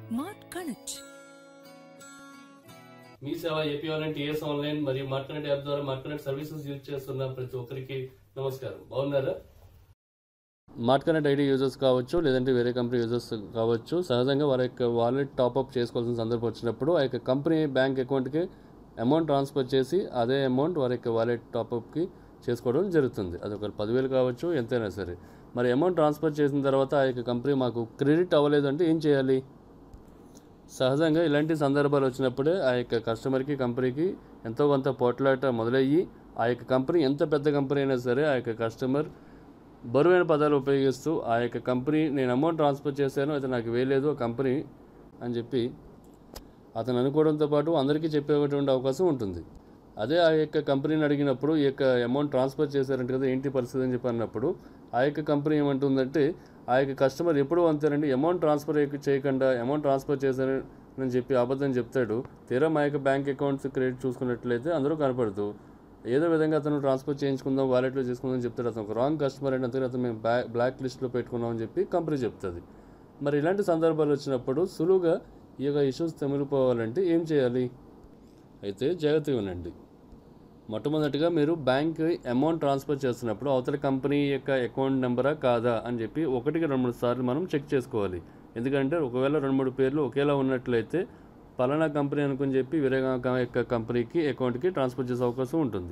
mart Connect Mee Seva AP online TS online మరియు market app ద్వారా market services use చేస్తున్న ప్రతి ఒక్కరికి నమస్కారం బాగున్నారా మార్కెట్ ఐడి యూజర్స్ కావచ్చు లేదంటే వేరే కంపెనీ యూజర్స్ కావచ్చు సహజంగా వారి యొక్క వాలెట్ టాప్అప్ చేసుకోవాల్సిన సందర్భం వచ్చినప్పుడు ఆ యొక్క కంపెనీ బ్యాంక్ అకౌంట్కి అమౌంట్ ట్రాన్స్ఫర్ చేసి అదే అమౌంట్ వారి యొక్క వాలెట్ టాప్అప్కి చేసుకోవడం జరుగుతుంది అది ఒక పదివేలు కావచ్చు ఎంతైనా సరే మరి అమౌంట్ ట్రాన్స్ఫర్ చేసిన తర్వాత ఆ యొక్క కంపెనీ మాకు క్రెడిట్ అవ్వలేదు అంటే ఏం చేయాలి సహజంగా ఇలాంటి సందర్భాలు వచ్చినప్పుడే ఆ యొక్క కస్టమర్కి కంపెనీకి ఎంతో కొంత పోట్లాట మొదలయ్యి ఆ యొక్క కంపెనీ ఎంత పెద్ద కంపెనీ అయినా సరే ఆ యొక్క కస్టమర్ బరువైన పదాలు ఉపయోగిస్తూ ఆ యొక్క కంపెనీ నేను అమౌంట్ ట్రాన్స్ఫర్ చేశాను అయితే నాకు వేయలేదు ఆ కంపెనీ అని చెప్పి అతను అనుకోవడంతో పాటు అందరికీ చెప్పేటువంటి అవకాశం ఉంటుంది అదే ఆ యొక్క కంపెనీని అడిగినప్పుడు ఈ యొక్క అమౌంట్ ట్రాన్స్ఫర్ చేశారంట కదా ఏంటి పరిస్థితి అని చెప్పి అన్నప్పుడు ఆ యొక్క కంపెనీ ఏమంటుందంటే ఆ యొక్క కస్టమర్ ఎప్పుడు అంతేనండి అమౌంట్ ట్రాన్స్ఫర్ చేయకుండా అమౌంట్ ట్రాన్స్ఫర్ చేశారని చెప్పి అబద్ధం చెప్తాడు తీరా మా యొక్క బ్యాంక్ అకౌంట్స్ క్రెడిట్ చూసుకున్నట్లయితే అందరూ కనపడుతూ ఏదో విధంగా అతను ట్రాన్స్ఫర్ చేయించుకుందాం వాలెట్లో చేసుకుందాం అని చెప్తాడు అతను ఒక రాంగ్ కస్టమర్ అయిన అందుకని అతను మేము బ్లా బ్లాక్ లిస్ట్లో పెట్టుకున్నాం అని చెప్పి కంపెనీ చెప్తుంది మరి ఇలాంటి సందర్భాలు వచ్చినప్పుడు సులువుగా ఈ యొక్క ఇష్యూస్ తెమిలిపోవాలంటే ఏం చేయాలి అయితే జాగ్రత్తగా ఉండండి మొట్టమొదటిగా మీరు బ్యాంక్ అమౌంట్ ట్రాన్స్ఫర్ చేస్తున్నప్పుడు అవతల కంపెనీ యొక్క అకౌంట్ నెంబరా కాదా అని చెప్పి ఒకటికి రెండు మూడు సార్లు మనం చెక్ చేసుకోవాలి ఎందుకంటే ఒకవేళ రెండు మూడు పేర్లు ఒకేలా ఉన్నట్లయితే పలానా కంపెనీ అనుకుని చెప్పి వేరే క- యొక్క కంపెనీకి అకౌంట్కి ట్రాన్స్ఫర్ చేసే అవకాశం ఉంటుంది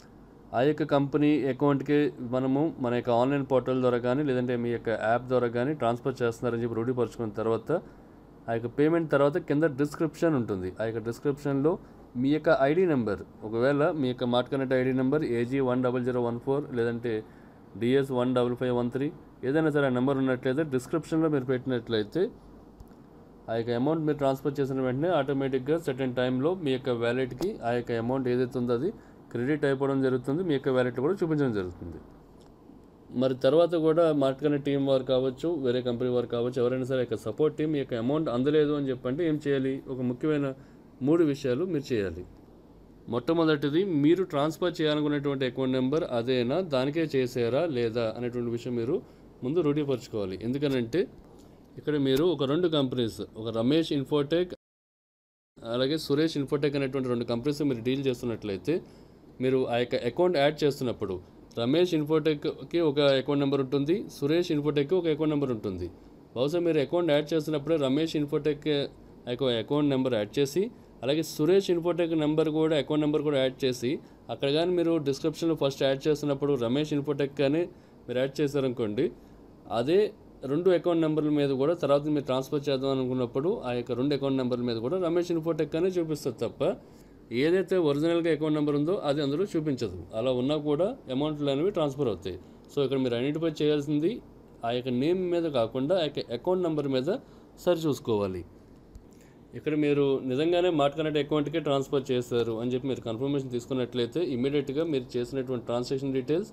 ఆ యొక్క కంపెనీ అకౌంట్కి మనము మన యొక్క ఆన్లైన్ పోర్టల్ ద్వారా కానీ లేదంటే మీ యొక్క యాప్ ద్వారా కానీ ట్రాన్స్ఫర్ చేస్తున్నారని చెప్పి రూఢీపరుచుకున్న తర్వాత ఆ యొక్క పేమెంట్ తర్వాత కింద డిస్క్రిప్షన్ ఉంటుంది ఆ యొక్క డిస్క్రిప్షన్లో మీ యొక్క ఐడి నెంబర్ ఒకవేళ మీ యొక్క Mart Connect ID number AG one double zero one four లేదంటే DS one double five one three ఏదైనా సరే ఆ నెంబర్ ఉన్నట్లయితే డిస్క్రిప్షన్లో మీరు పెట్టినట్లయితే ఆ యొక్క అమౌంట్ మీరు ట్రాన్స్ఫర్ చేసిన వెంటనే ఆటోమేటిక్గా సర్టెన్ టైంలో మీ యొక్క వ్యాలెట్కి ఆ యొక్క అమౌంట్ ఏదైతే ఉందో అది క్రెడిట్ అయిపోవడం జరుగుతుంది మీ యొక్క వ్యాలెట్లో కూడా చూపించడం జరుగుతుంది మరి తర్వాత కూడా మార్కెట్ టీం వారు కావచ్చు వేరే కంపెనీ వారు కావచ్చు ఎవరైనా సరే యొక్క సపోర్ట్ టీం ఈ యొక్క అమౌంట్ అందలేదు అని చెప్పంటే ఏం చేయాలి ఒక ముఖ్యమైన మూడు విషయాలు మీరు చేయాలి మొట్టమొదటిది మీరు ట్రాన్స్ఫర్ చేయాలనుకున్నటువంటి అకౌంట్ నెంబర్ అదేనా దానికే చేసారా లేదా అనేటువంటి విషయం మీరు ముందు రూఢీపరచుకోవాలి ఎందుకనంటే ఇక్కడ మీరు ఒక రెండు కంపెనీస్ ఒక రమేష్ ఇన్ఫోటెక్ అలాగే సురేష్ ఇన్ఫోటెక్ అనేటువంటి రెండు కంపెనీస్ మీరు డీల్ చేస్తున్నట్లయితే మీరు ఆ యొక్క అకౌంట్ యాడ్ చేస్తున్నప్పుడు రమేష్ ఇన్ఫోటెక్కి ఒక అకౌంట్ నెంబర్ ఉంటుంది సురేష్ ఇన్ఫోటెక్కి ఒక అకౌంట్ నెంబర్ ఉంటుంది బహుశా మీరు అకౌంట్ యాడ్ చేస్తున్నప్పుడే రమేష్ ఇన్ఫోటెక్ యొక్క అకౌంట్ నెంబర్ యాడ్ చేసి అలాగే సురేష్ ఇన్ఫోటెక్ నెంబర్ కూడా అకౌంట్ నెంబర్ కూడా యాడ్ చేసి అక్కడ కానీ మీరు డిస్క్రిప్షన్లో ఫస్ట్ యాడ్ చేస్తున్నప్పుడు రమేష్ ఇన్ఫోటెక్ కానీ మీరు యాడ్ చేశారనుకోండి అదే రెండు అకౌంట్ నెంబర్ల మీద కూడా తర్వాత మీరు ట్రాన్స్ఫర్ చేద్దాం అనుకున్నప్పుడు ఆ యొక్క రెండు అకౌంట్ నెంబర్ల మీద కూడా రమేష్ ఇన్ఫోటెక్ అనే చూపిస్తుంది తప్ప ఏదైతే ఒరిజినల్గా అకౌంట్ నెంబర్ ఉందో అది అందులో చూపించదు అలా ఉన్నా కూడా అమౌంట్లు అనేవి ట్రాన్స్ఫర్ అవుతాయి సో ఇక్కడ మీరు ఐడెంటిఫై చేయాల్సింది ఆ యొక్క నేమ్ మీద కాకుండా ఆ యొక్క అకౌంట్ నెంబర్ మీద సరి చూసుకోవాలి ఇక్కడ మీరు నిజంగానే మార్ట్ కనెక్ట్ అకౌంట్కి ట్రాన్స్ఫర్ చేశారు అని చెప్పి మీరు కన్ఫర్మేషన్ తీసుకున్నట్లయితే ఇమీడియట్గా మీరు చేసినటువంటి ట్రాన్సాక్షన్ డీటెయిల్స్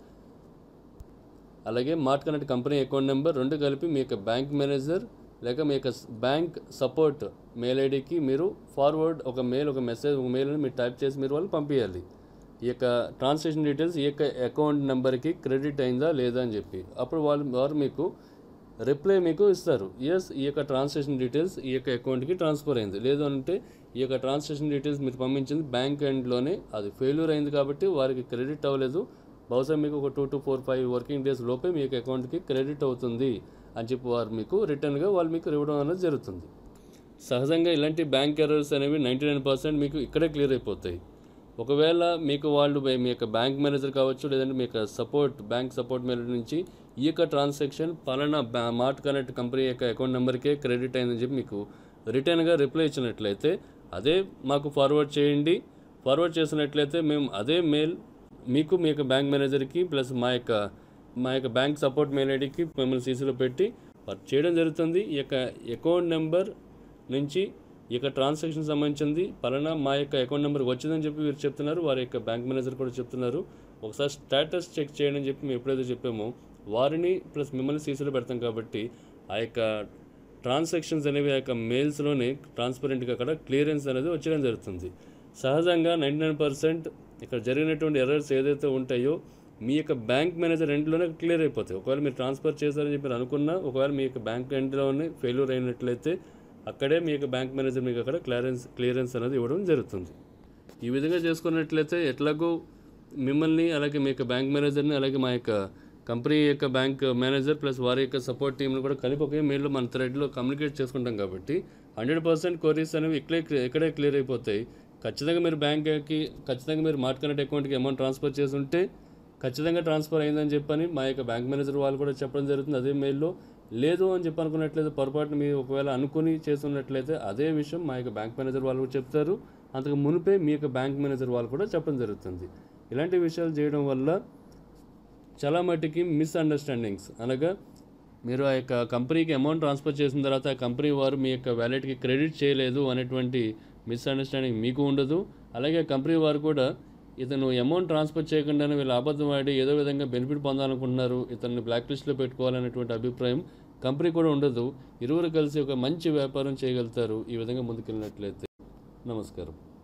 అలాగే Mart Connect company account number రెండు కలిపి మీ యొక్క బ్యాంక్ మేనేజర్ లేక మీ యొక్క బ్యాంక్ సపోర్ట్ మెయిల్ ఐడికి మీరు ఫార్వర్డ్ ఒక మెయిల్ ఒక మెసేజ్ ఒక మెయిల్ మీరు టైప్ చేసి మీరు వాళ్ళు పంపించాలి ఈ యొక్క ట్రాన్సాక్షన్ డీటెయిల్స్ ఈ యొక్క అకౌంట్ నెంబర్కి క్రెడిట్ అయిందా లేదా అని చెప్పి అప్పుడు వాళ్ళు వారు మీకు రిప్లై మీకు ఇస్తారు ఎస్ ఈ యొక్క ట్రాన్సాక్షన్ డీటెయిల్స్ ఈ యొక్క అకౌంట్కి ట్రాన్స్ఫర్ అయింది లేదు అంటే ఈ యొక్క ట్రాన్సాక్షన్ డీటెయిల్స్ మీరు పంపించింది బ్యాంక్ ఎండ్లోనే అది ఫెయిల్యూర్ అయింది కాబట్టి వారికి క్రెడిట్ అవ్వలేదు బహుశా మీకు ఒక two to four five working days లోపే మీ యొక్క అకౌంట్కి క్రెడిట్ అవుతుంది అని చెప్పి వారు మీకు రిటర్న్గా వాళ్ళు మీకు ఇవ్వడం అనేది జరుగుతుంది సహజంగా ఇలాంటి బ్యాంక్ ఎర్రర్స్ అనేవి నైంటీ నైన్ పర్సెంట్ మీకు ఇక్కడే క్లియర్ అయిపోతాయి ఒకవేళ మీకు వాళ్ళు మీ మీ యొక్క బ్యాంక్ మేనేజర్ కావచ్చు లేదంటే మీ యొక్క సపోర్ట్ బ్యాంక్ సపోర్ట్ మేనేజర్ నుంచి ఈ యొక్క ట్రాన్సాక్షన్ పలానా బ్యా మార్ట్ కనెక్ట్ కంపెనీ యొక్క అకౌంట్ నెంబర్కే క్రెడిట్ అయిందని చెప్పి మీకు రిటర్న్గా రిప్లై ఇచ్చినట్లయితే అదే మాకు ఫార్వర్డ్ చేయండి ఫార్వర్డ్ చేసినట్లయితే మేము అదే మెయిల్ మీకు మీ యొక్క బ్యాంక్ మేనేజర్కి ప్లస్ మా యొక్క మా యొక్క బ్యాంక్ సపోర్ట్ మెయిల్ ఐడికి మిమ్మల్ని సీసీలో పెట్టి వర్క్ చేయడం జరుగుతుంది ఈ యొక్క అకౌంట్ నెంబర్ నుంచి ఈ యొక్క ట్రాన్సాక్షన్ సంబంధించింది పలానా మా యొక్క అకౌంట్ నెంబర్ వచ్చిందని చెప్పి మీరు చెప్తున్నారు వారి యొక్క బ్యాంక్ మేనేజర్ కూడా చెప్తున్నారు ఒకసారి స్టేటస్ చెక్ చేయండి అని చెప్పి మేము ఎప్పుడైతే చెప్పామో వారిని ప్లస్ మిమ్మల్ని సీసీలో పెడతాం కాబట్టి ఆ యొక్క ట్రాన్సాక్షన్స్ అనేవి ఆ యొక్క మెయిల్స్లోనే ట్రాన్స్పరెంట్గా అక్కడ క్లియరెన్స్ అనేది వచ్చడం జరుగుతుంది సహజంగా నైంటీ నైన్ పర్సెంట్ ఇక్కడ జరిగినటువంటి ఎర్రర్స్ ఏదైతే ఉంటాయో మీ యొక్క బ్యాంక్ మేనేజర్ ఎండ్లోనే క్లియర్ అయిపోతాయి ఒకవేళ మీరు ట్రాన్స్ఫర్ చేశారని చెప్పి మీరు అనుకున్నా ఒకవేళ మీ యొక్క బ్యాంక్ ఎండ్లోనే ఫెయిల్యూర్ అయినట్లయితే అక్కడే మీ యొక్క బ్యాంక్ మేనేజర్ మీకు అక్కడ క్లియరెన్స్ క్లియరెన్స్ అనేది ఇవ్వడం జరుగుతుంది ఈ విధంగా చేసుకున్నట్లయితే ఎట్లాగో మిమ్మల్ని అలాగే మీ యొక్క బ్యాంక్ మేనేజర్ని అలాగే మా యొక్క కంపెనీ యొక్క బ్యాంక్ మేనేజర్ ప్లస్ వారి యొక్క సపోర్ట్ టీంని కూడా కలిపి ఒకే మెయిల్లో మన థ్రెడ్లో కమ్యూనికేట్ చేసుకుంటాం కాబట్టి హండ్రెడ్ పర్సెంట్ క్వరీస్ అనేవి ఇక్కడే ఇక్కడే క్లియర్ అయిపోతాయి ఖచ్చితంగా మీరు బ్యాంక్కి ఖచ్చితంగా మీరు మార్ట్ కనెక్ట్ అకౌంట్కి అమౌంట్ ట్రాన్స్ఫర్ చేసి ఉంటే ఖచ్చితంగా ట్రాన్స్ఫర్ అయిందని చెప్పని మా యొక్క బ్యాంక్ మేనేజర్ వాళ్ళు కూడా చెప్పడం జరుగుతుంది అదే మెయిల్లో లేదు అని చెప్పి అనుకున్నట్లయితే పొరపాటున మీరు ఒకవేళ అనుకుని చేస్తున్నట్లయితే అదే విషయం మా యొక్క బ్యాంక్ మేనేజర్ వాళ్ళు కూడా చెప్తారు అంతకు మునిపే మీ యొక్క బ్యాంక్ మేనేజర్ వాళ్ళు కూడా చెప్పడం జరుగుతుంది ఇలాంటి విషయాలు చేయడం వల్ల చాలా మట్టుకి మిస్అండర్స్టాండింగ్స్ అనగా మీరు ఆ యొక్క కంపెనీకి అమౌంట్ ట్రాన్స్ఫర్ చేసిన తర్వాత ఆ కంపెనీ వారు మీ యొక్క వ్యాలెట్కి క్రెడిట్ చేయలేదు అనేటువంటి మిస్అండర్స్టాండింగ్ మీకు ఉండదు అలాగే ఆ కంపెనీ వారు కూడా ఇతను అమౌంట్ ట్రాన్స్ఫర్ చేయకుండానే వీళ్ళు అబద్ధం ఆడి ఏదో విధంగా బెనిఫిట్ పొందాలనుకుంటున్నారు ఇతన్ని బ్లాక్ లిస్ట్లో పెట్టుకోవాలనేటువంటి అభిప్రాయం కంపెనీ కూడా ఉండదు ఇరువురు కలిసి ఒక మంచి వ్యాపారం చేయగలుగుతారు ఈ విధంగా ముందుకెళ్ళినట్లయితే నమస్కారం